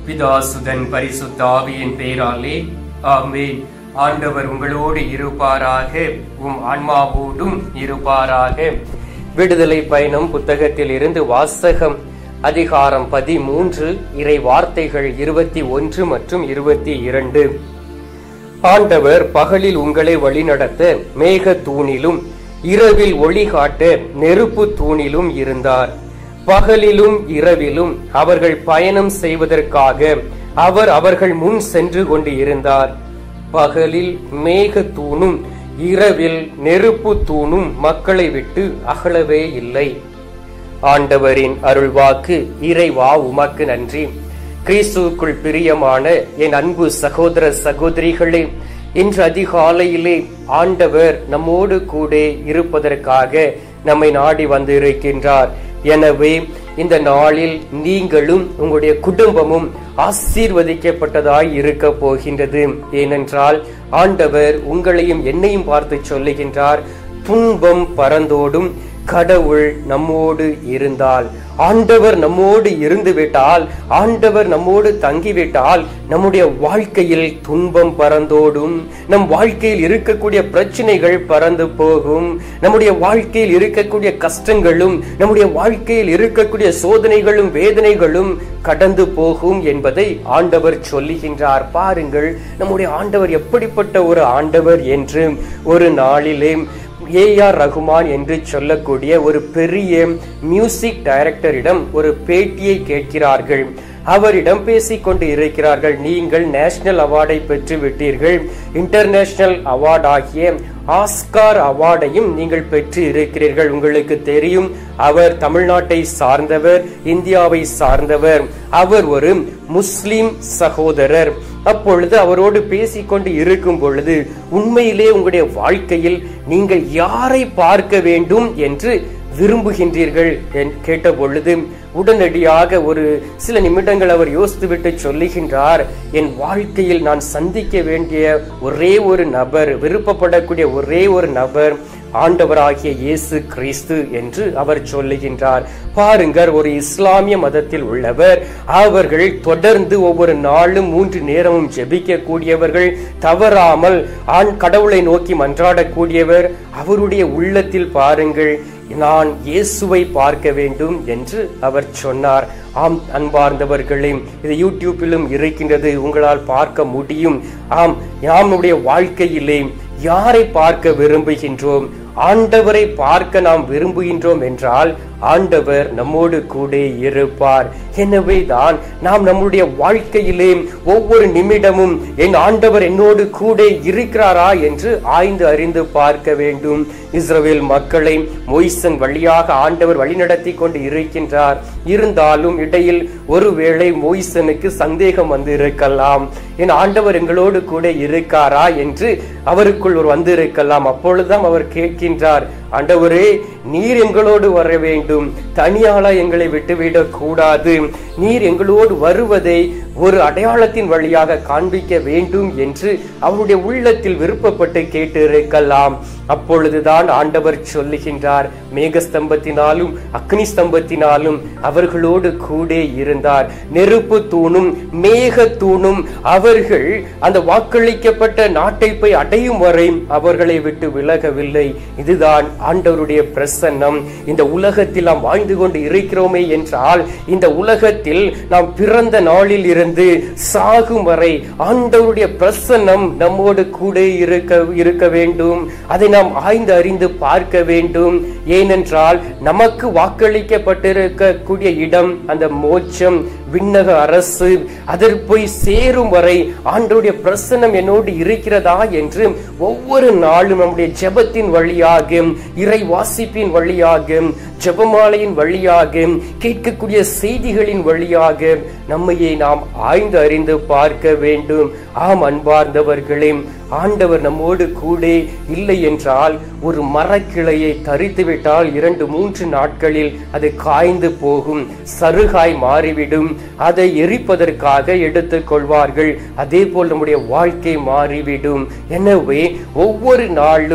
பிதாசுதன் பரிசுத்த ஆவியின் பெயராலே ஆமென் ஆண்டவர் உங்களோடு இருப்பாராக உம் ஆன்மாவோடும் இருப்பாராக விடுதலை பயணம் புத்தகத்தில் இருந்து வாசகம் அதிகாரம் பதிமூன்று இறை வார்த்தைகள் இருபத்தி ஒன்று மற்றும் இருபத்தி இரண்டு ஆண்டவர் பகலில் உங்களை வழிநடத்த மேக தூணிலும் இரவில் ஒளி காட்ட நெருப்பு தூணிலும் இருந்தார் பகலிலும் இரவிலும் அவர்கள் பயணம் செய்வதற்காக அவர் அவர்கள் முன் சென்று கொண்டு இருந்தார் பகலில் மேக தூணும் இரவில் நெருப்பு தூணும் மக்களை விட்டு அகலவே இல்லை ஆண்டவரின் அருள்வாக்கு இறைவா உமக்கு நன்றி கிறிஸ்துவுக்குள் பிரியமான என் அன்பு சகோதர சகோதரிகளே இன்று அதிகாலையிலே ஆண்டவர் நம்மோடு கூட இருப்பதற்காக நம்மை நாடி வந்து இருக்கின்றார் எனவே இந்த நாளில் நீங்களும் உங்களுடைய குடும்பமும் ஆசீர்வதிக்கப்பட்டதாய் இருக்க போகின்றது ஏனென்றால் ஆண்டவர் உங்களையும் என்னையும் பார்த்து சொல்லுகின்றார் துன்பம் பறந்தோடும் கடவுள் நம்மோடு இருந்தால் ஆண்டவர் நம்மோடு இருந்து விட்டால் ஆண்டவர் நம்மோடு தங்கிவிட்டால் நம்முடைய வாழ்க்கையில் துன்பம் பறந்தோடும் நம் வாழ்க்கையில் இருக்கக்கூடிய பிரச்சனைகள் பறந்து போகும் நம்முடைய வாழ்க்கையில் இருக்கக்கூடிய கஷ்டங்களும் நம்முடைய வாழ்க்கையில் இருக்கக்கூடிய சோதனைகளும் வேதனைகளும் கடந்து போகும் என்பதை ஆண்டவர் சொல்லுகின்றார் பாருங்கள் நம்முடைய ஆண்டவர் எப்படிப்பட்ட ஒரு ஆண்டவர் என்று ஒரு நாளிலே ஏ ஆர் ரகுமான் என்று சொல்லக்கூடிய ஒரு பெரிய மியூசிக் டைரக்டரிடம் ஒரு பேட்டியை கேட்கிறார்கள் அவரிடம் பேசிக்கொண்டு இருக்கிறார்கள் நீங்கள் நேஷனல் அவார்டை பெற்று விட்டீர்கள் இன்டர்நேஷனல் அவார்ட் ஆகிய ஆஸ்கார் அவார்டையும் நீங்கள் பெற்று இருக்கிறீர்கள் உங்களுக்கு தெரியும் அவர் தமிழ்நாட்டை சார்ந்தவர் இந்தியாவை சார்ந்தவர் அவர் ஒரு முஸ்லிம் சகோதரர் அப்பொழுது அவரோடு பேசிக்கொண்டு இருக்கும் பொழுது உண்மையிலே உங்களுடைய வாழ்க்கையில் நீங்கள் யாரை பார்க்க வேண்டும் என்று விரும்புகின்றீர்கள் கேட்ட பொழுது உடனடியாக ஒரு சில நிமிடங்கள் அவர் யோசித்துவிட்டு சொல்லுகின்றார் என் வாழ்க்கையில் நான் சந்திக்க வேண்டிய ஒரே ஒரு நபர் விருப்பப்படக்கூடிய ஒரே ஒரு நபர் ஆண்டவராகிய இயேசு கிறிஸ்து என்று அவர் சொல்லுகின்றார் பாருங்கள் ஒரு இஸ்லாமிய மதத்தில் உள்ளவர் அவர்கள் தொடர்ந்து ஒவ்வொரு நாளும் மூன்று நேரமும் ஜெபிக்க கூடியவர்கள் தவறாமல் ஆண் கடவுளை நோக்கி மன்றாடக்கூடியவர் அவருடைய உள்ளத்தில் பாருங்கள் நான் இயேசுவை பார்க்க வேண்டும் என்று அவர் சொன்னார் ஆம் அன்பார்ந்தவர்களே இது யூடியூப்பிலும் இருக்கின்றது உங்களால் பார்க்க முடியும் ஆம் நம்முடைய வாழ்க்கையிலே யாரை பார்க்க விரும்புகின்றோம் ஆண்டவரை பார்க்க நாம் விரும்புகின்றோம் என்றால் ஆண்டவர் நம்மோடு கூட இருப்பார் எனவே தான் நாம் நம்முடைய வாழ்க்கையிலே ஒவ்வொரு நிமிடமும் என் ஆண்டவர் என்னோடு கூட இருக்கிறாரா என்று ஆய்ந்து அறிந்து பார்க்க வேண்டும் இஸ்ரவேல் மக்களை மொய்சன் வழியாக ஆண்டவர் வழிநடத்தி கொண்டு இருக்கின்றார் இருந்தாலும் இடையில் ஒருவேளை மொய்சனுக்கு சந்தேகம் வந்து இருக்கலாம் என் ஆண்டவர் எங்களோடு கூட இருக்காரா என்று அவருக்குள் ஒரு வந்து இருக்கலாம் அப்பொழுதுதான் அவர் கேட்கின்றார் ஆண்டவரே நீர் எங்களோடு வர வேண்டும் தனியாளா எங்களை விட்டுவிடக் கூடாது நீர் எங்களோடு வருவதை ஒரு அடையாளத்தின் வழியாக காண்பிக்க வேண்டும் என்று அவருடைய உள்ளத்தில் விருப்பப்பட்டு கேட்டு இருக்கலாம் அப்பொழுதுதான் ஆண்டவர் சொல்லுகின்றார் மேகஸ்தம்பத்தினாலும் அக்னி ஸ்தம்பத்தினாலும் அவர்களோடு கூட இருந்தார் நெருப்பு தூணும் மேக தூணும் அவர்கள் அந்த வாக்களிக்கப்பட்ட நாட்டை போய் அடையும் வரை அவர்களை விட்டு விலகவில்லை இதுதான் ஆண்டவருடைய பிரசன்னம் இந்த உலகத்தில் நாம் வாழ்ந்து கொண்டு இருக்கிறோமே என்றால் இந்த உலகத்தில் நாம் பிறந்த நாளில் இருந்து சாகும் வரை ஆண்டவருடைய பிரசன்னம் நம்மோடு கூட இருக்க இருக்க வேண்டும் அதை நாம் ஆய்ந்து அறிந்து பார்க்க வேண்டும் ஏனென்றால் நமக்கு வாக்களிக்கப்பட்டிருக்கக்கூடிய இடம் அந்த மோட்சம் விண்ணக அரசு அதற்கு போய் சேரும் வரை ஆண்டோடைய பிரசன்னம் என்னோடு இருக்கிறதா என்று ஒவ்வொரு நாளும் நம்முடைய ஜெபத்தின் வழியாக இறை வாசிப்பின் வழியாக ஜெபமாலையின் வழியாக கேட்கக்கூடிய செய்திகளின் வழியாக நம்மையே நாம் ஆய்ந்து அறிந்து பார்க்க வேண்டும் ஆம் அன்பார்ந்தவர்களே ஆண்டவர் நம்மோடு கூட இல்லை என்றால் ஒரு மரக்கிளையை தரித்து விட்டால் இரண்டு மூன்று நாட்களில் அது காய்ந்து போகும் சருகாய் மாறிவிடும் அதை எரிப்பதற்காக எடுத்துக் கொள்வார்கள் அதே போல் நம்முடைய வாழ்க்கை மாறிவிடும் எனவே ஒவ்வொரு நாளும்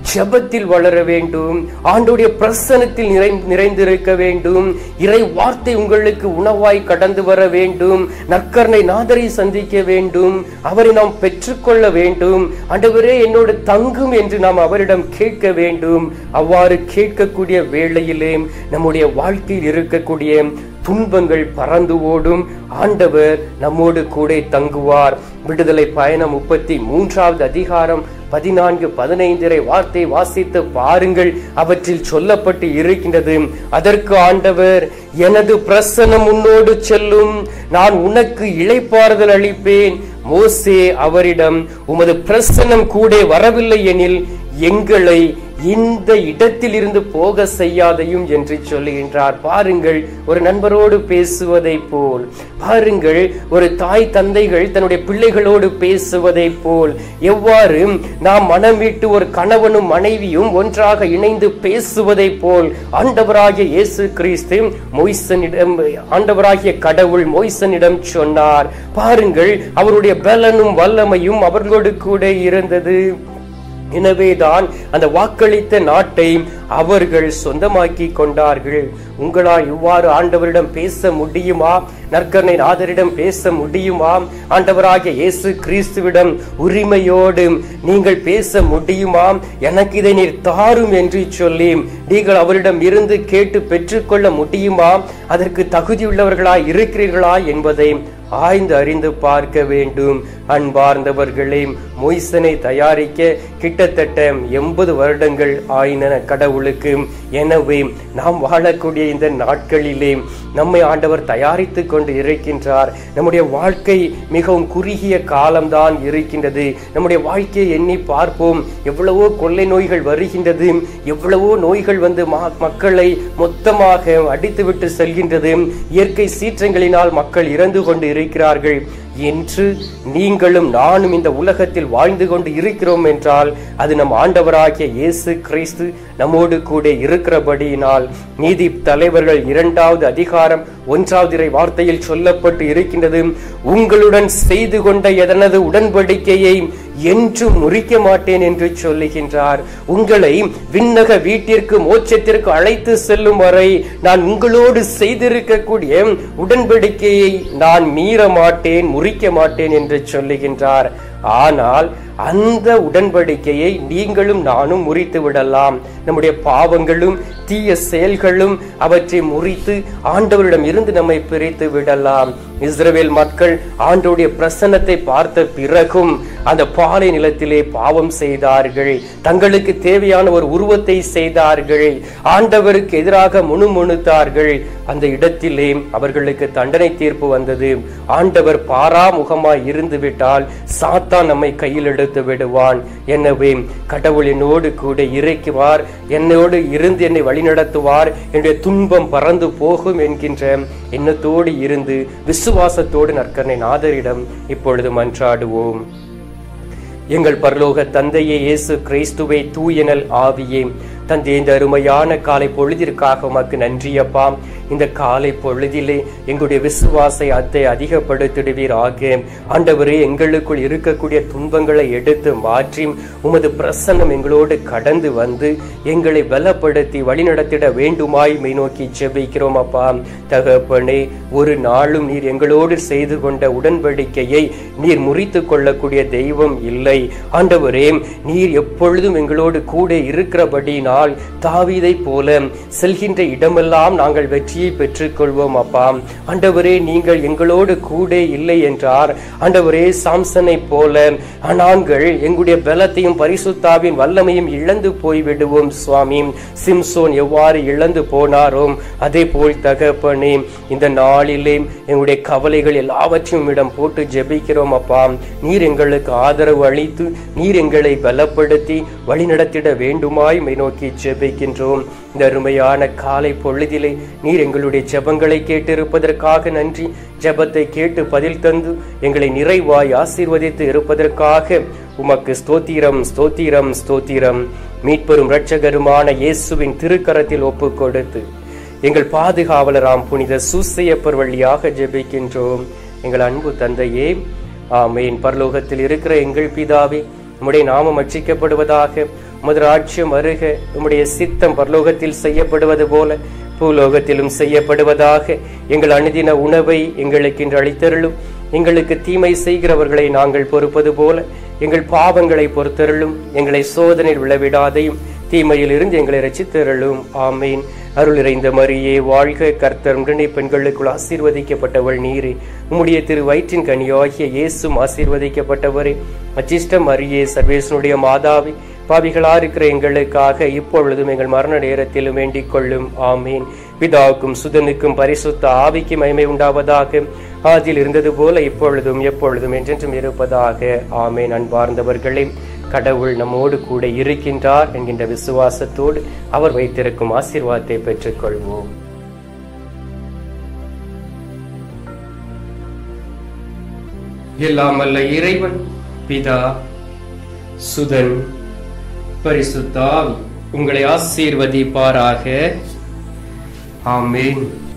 ஜெபத்தில் வளர வேண்டும் ஆண்டுடைய பிரசனத்தில் நிறை நிறைந்திருக்க வேண்டும் இறை வார்த்தை உங்களுக்கு உணவாய் கடந்து வர வேண்டும் நற்கர்ணை நாதரை சந்திக்க வேண்டும் அவரை நாம் பெற்றுக்கொள்ள வேண்டும் ஆண்டவரே என்னோடு தங்கும் என்று நாம் அவரிடம் கேட்க வேண்டும் அவ்வாறு கேட்கக்கூடிய வேளையிலே நம்முடைய வாழ்க்கையில் இருக்கக்கூடிய துன்பங்கள் பறந்து ஓடும் ஆண்டவர் நம்மோடு கூட தங்குவார் விடுதலை பயணம் முப்பத்தி மூன்றாவது அதிகாரம் பதினான்கு பதினைந்தரை வார்த்தை வாசித்து பாருங்கள் அவற்றில் சொல்லப்பட்டு இருக்கின்றது அதற்கு ஆண்டவர் எனது பிரசனம் உன்னோடு செல்லும் நான் உனக்கு இளைப்பாறுதல் அளிப்பேன் மோசே அவரிடம் உமது பிரசனம் கூட வரவில்லை எனில் எங்களை இந்த இடத்தில் இருந்து போக செய்யாதையும் என்று சொல்லுகின்றார் பாருங்கள் ஒரு நண்பரோடு பேசுவதை போல் பாருங்கள் ஒரு தாய் தந்தைகள் தன்னுடைய பிள்ளைகளோடு பேசுவதை போல் எவ்வாறு நாம் மனம் விட்டு ஒரு கணவனும் மனைவியும் ஒன்றாக இணைந்து பேசுவதை போல் ஆண்டவராகிய இயேசு கிறிஸ்து மொய்சனிடம் ஆண்டவராகிய கடவுள் மொய்சனிடம் சொன்னார் பாருங்கள் அவருடைய பலனும் வல்லமையும் அவர்களோடு கூட இருந்தது எனவேதான் அந்த வாக்களித்த நாட்டை அவர்கள் சொந்தமாக்கி கொண்டார்கள் உங்களால் இவ்வாறு ஆண்டவரிடம் பேச முடியுமா நற்கர்ணை நாதரிடம் பேச முடியுமா ஆண்டவராகிய இயேசு கிறிஸ்துவிடம் உரிமையோடு நீங்கள் பேச முடியுமா எனக்கு இதை நீர் தாரும் என்று சொல்லி நீங்கள் அவரிடம் இருந்து கேட்டு பெற்றுக்கொள்ள முடியுமா அதற்கு தகுதியுள்ளவர்களாய் இருக்கிறீர்களா என்பதை ஆய்ந்து அறிந்து பார்க்க வேண்டும் அன்பார்ந்தவர்களே மொய்சனை தயாரிக்க கிட்டத்தட்ட எண்பது வருடங்கள் ஆயின கடவுளுக்கு எனவே நாம் வாழக்கூடிய இந்த நாட்களிலே நம்மை ஆண்டவர் தயாரித்து கொண்டு இருக்கின்றார் நம்முடைய வாழ்க்கை மிகவும் குறுகிய காலம்தான் இருக்கின்றது நம்முடைய வாழ்க்கையை எண்ணி பார்ப்போம் எவ்வளவோ கொள்ளை நோய்கள் வருகின்றது எவ்வளவோ நோய்கள் வந்து ம- மக்களை மொத்தமாக அடித்துவிட்டு செல்கின்றது இயற்கை சீற்றங்களினால் மக்கள் இறந்து கொண்டு இருக்கிறார்கள் என்று நீங்களும் நானும் இந்த உலகத்தில் வாழ்ந்து கொண்டு இருக்கிறோம் என்றால் அது நம் ஆண்டவராகிய இயேசு கிறிஸ்து நம்மோடு கூட இருக்கிறபடியினால் நீதி தலைவர்கள் இரண்டாவது அதிகாரம் ஒன்றாவது இறை வார்த்தையில் சொல்லப்பட்டு இருக்கின்றது உங்களுடன் செய்து கொண்ட எதனது உடன்படிக்கையை என்றும் முறிக்க மாட்டேன் என்று சொல்லுகின்றார் உங்களை விண்ணக வீட்டிற்கு மோட்சத்திற்கு அழைத்து செல்லும் வரை நான் உங்களோடு செய்திருக்கக்கூடிய உடன்படிக்கையை நான் மீற மாட்டேன் முறிக்க மாட்டேன் என்று சொல்லுகின்றார் ஆனால் அந்த உடன்படிக்கையை நீங்களும் நானும் முறித்து விடலாம் நம்முடைய பாவங்களும் தீய செயல்களும் அவற்றை முறித்து ஆண்டவரிடம் இருந்து நம்மை பிரித்து விடலாம் இஸ்ரவேல் மக்கள் ஆண்டோடைய பிரசன்னத்தை பார்த்த பிறகும் அந்த பாலை நிலத்திலே பாவம் செய்தார்கள் தங்களுக்கு தேவையான ஒரு உருவத்தை செய்தார்கள் ஆண்டவருக்கு எதிராக முணுமுணுத்தார்கள் அந்த இடத்திலே அவர்களுக்கு தண்டனை தீர்ப்பு வந்தது ஆண்டவர் பாராமுகமாய் இருந்து விட்டால் சாத்தான் நம்மை கையில் எடுத்து விடுவான் எனவே கடவுள் என்னோடு கூட இறைக்குவார் என்னோடு இருந்து என்னை வழிநடத்துவார் என்னுடைய துன்பம் பறந்து போகும் என்கின்ற எண்ணத்தோடு இருந்து விசுவாசத்தோடு நற்கரணை நாதரிடம் இப்பொழுது மன்றாடுவோம் எங்கள் பரலோக தந்தையே இயேசு கிறிஸ்துவை தூயனல் ஆவியே தந்தை இந்த அருமையான காலை பொழுதிற்காக உமக்கு நன்றியப்பா இந்த காலை பொழுதிலே எங்களுடைய விசுவாசத்தை அதிகப்படுத்திடுவீராக ஆண்டவரே எங்களுக்குள் இருக்கக்கூடிய துன்பங்களை எடுத்து மாற்றி உமது பிரசன்னம் எங்களோடு கடந்து வந்து எங்களை பலப்படுத்தி வழிநடத்திட வேண்டுமாய் மெய் நோக்கி ஜெபிக்கிறோம் அப்பா தகப்பனே ஒரு நாளும் நீர் எங்களோடு செய்து கொண்ட உடன்படிக்கையை நீர் முறித்து கொள்ளக்கூடிய தெய்வம் இல்லை ஆண்டவரே நீர் எப்பொழுதும் எங்களோடு கூட இருக்கிறபடியினால் தாவீதை போல செல்கின்ற இடமெல்லாம் நாங்கள் வெற்றியை பெற்றுக்கொள்வோம் அப்பா ஆண்டவரே நீங்கள் எங்களோடு கூட இல்லை என்றார் ஆண்டவரே சாம்சனை போல நாங்கள் எங்களுடைய பலத்தையும் பரிசுத்தாவின் வல்லமையும் இழந்து போய் விடுவோம் சுவாமி சிம்சோன் எவ்வாறு இழந்து போனாரோ அதே போல் தகப்பனே இந்த நாளிலே எங்களுடைய கவலைகள் எல்லாவற்றையும் இடம் போட்டு ஜெபிக்கிறோம் அப்பா நீர் எங்களுக்கு ஆதரவு அளித்து நீர் எங்களை பலப்படுத்தி வழிநடத்திட வேண்டுமாய் மை நோக்கி ஜெபிக்கின்றோம் இந்த அருமையான காலை பொழுதிலே நீர் எங்களுடைய ஜெபங்களை கேட்டிருப்பதற்காக நன்றி ஜெபத்தை கேட்டு பதில் தந்து எங்களை நிறைவாய் ஆசீர்வதித்து இருப்பதற்காக உமக்கு ஸ்தோத்திரம் ஸ்தோத்திரம் ஸ்தோத்திரம் மீட்பெரும் இரட்சகருமான இயேசுவின் திருக்கரத்தில் ஒப்பு கொடுத்து எங்கள் பாதுகாவலராம் புனித சூசையப்பர் வழியாக ஜெபிக்கின்றோம் எங்கள் அன்பு தந்தையே ஆமேன் பரலோகத்தில் இருக்கிற எங்கள் பிதாவே உம்முடைய நாமம் அச்சிக்கப்படுவதாக உமது ராட்சியம் அருக உம்முடைய சித்தம் பரலோகத்தில் செய்யப்படுவது போல பூலோகத்திலும் செய்யப்படுவதாக எங்கள் அனுதின உணவை எங்களுக்கு இன்று அளித்தருளும் எங்களுக்கு தீமை செய்கிறவர்களை நாங்கள் பொறுப்பது போல எங்கள் பாவங்களை பொறுத்தருளும் எங்களை சோதனையில் விழவிடாதையும் தீமையில் இருந்து எங்களை ரசித்தருளும் ஆமீன் அருள் இறைந்த மரியே வாழ்க கர்த்தர் உடனே பெண்களுக்குள் ஆசீர்வதிக்கப்பட்டவள் நீரே உம்முடைய திரு வயிற்றின் கனியாகிய இயேசும் ஆசீர்வதிக்கப்பட்டவரே அச்சிஷ்டம் மரியே சர்வேசனுடைய மாதாவி பாவிகளா இருக்கிற எங்களுக்காக இப்பொழுதும் எங்கள் மரண நேரத்திலும் வேண்டிக் கொள்ளும் ஆமீன் பிதாவுக்கும் சுதனுக்கும் பரிசுத்த ஆவிக்கு மகிமை உண்டாவதாக ஆதியில் இருந்தது போல இப்பொழுதும் எப்பொழுதும் என்றென்றும் இருப்பதாக ஆமேன் அன்பார்ந்தவர்களே கடவுள் நம்மோடு கூட இருக்கின்றார் என்கின்ற விசுவாசத்தோடு அவர் வைத்திருக்கும் ஆசீர்வாதத்தை பெற்றுக்கொள்வோம் எல்லாம் அல்ல இறைவன் பிதா சுதன் பரிசுத்தாவி உங்களை ஆசீர்வதிப்பாராக ஆமேன்